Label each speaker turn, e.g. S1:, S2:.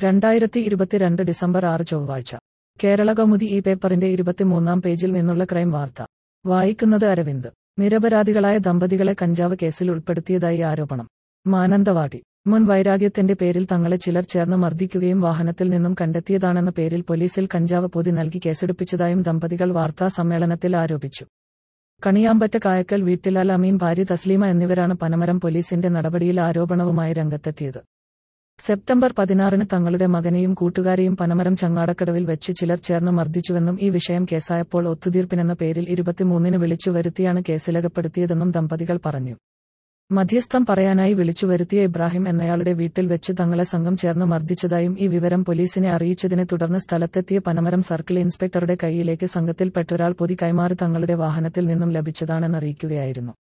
S1: രണ്ടായിരത്തി ഇരുപത്തിരണ്ട് ഡിസംബർ ആറ് ചൊവ്വാഴ്ച കേരള കൗമുദി ഈ പേപ്പറിന്റെ ഇരുപത്തിമൂന്നാം പേജിൽ നിന്നുള്ള ക്രൈം വാർത്ത വായിക്കുന്നത് അരവിന്ദ് നിരപരാധികളായ ദമ്പതികളെ കഞ്ചാവ് കേസിൽ ഉൾപ്പെടുത്തിയതായി ആരോപണം മാനന്തവാടി മുൻ വൈരാഗ്യത്തിന്റെ പേരിൽ തങ്ങളെ ചിലർ ചേർന്ന് മർദ്ദിക്കുകയും വാഹനത്തിൽ നിന്നും കണ്ടെത്തിയതാണെന്ന പേരിൽ പോലീസിൽ കഞ്ചാവ് പൊതി നൽകി കേസെടുപ്പിച്ചതായും ദമ്പതികൾ വാർത്താ സമ്മേളനത്തിൽ ആരോപിച്ചു കണിയാമ്പറ്റ കായക്കൽ വീട്ടിലാൽ അമീൻ ഭാര്യ തസ്ലീമ എന്നിവരാണ് പനമരം പോലീസിന്റെ നടപടിയിൽ ആരോപണവുമായി രംഗത്തെത്തിയത് സെപ്റ്റംബർ പതിനാറിന് തങ്ങളുടെ മകനെയും കൂട്ടുകാരെയും പനമരം ചങ്ങാടക്കടവിൽ വെച്ച് ചിലർ ചേർന്ന് മർദ്ദിച്ചുവെന്നും ഈ വിഷയം കേസായപ്പോൾ ഒത്തുതീർപ്പിനെന്ന പേരിൽ ഇരുപത്തിമൂന്നിന് വിളിച്ചു വരുത്തിയാണ് കേസിലകപ്പെടുത്തിയതെന്നും ദമ്പതികൾ പറഞ്ഞു മധ്യസ്ഥം പറയാനായി വിളിച്ചു വരുത്തിയ ഇബ്രാഹിം എന്നയാളുടെ വീട്ടിൽ വെച്ച് തങ്ങളെ സംഘം ചേർന്ന് മർദ്ദിച്ചതായും ഈ വിവരം പോലീസിനെ അറിയിച്ചതിനെ തുടർന്ന് സ്ഥലത്തെത്തിയ പനമരം സർക്കിൾ ഇൻസ്പെക്ടറുടെ കൈയിലേക്ക് സംഘത്തിൽപ്പെട്ടൊരാൾ പൊതി കൈമാറി തങ്ങളുടെ വാഹനത്തിൽ നിന്നും ലഭിച്ചതാണെന്നറിയിക്കുകയായിരുന്നു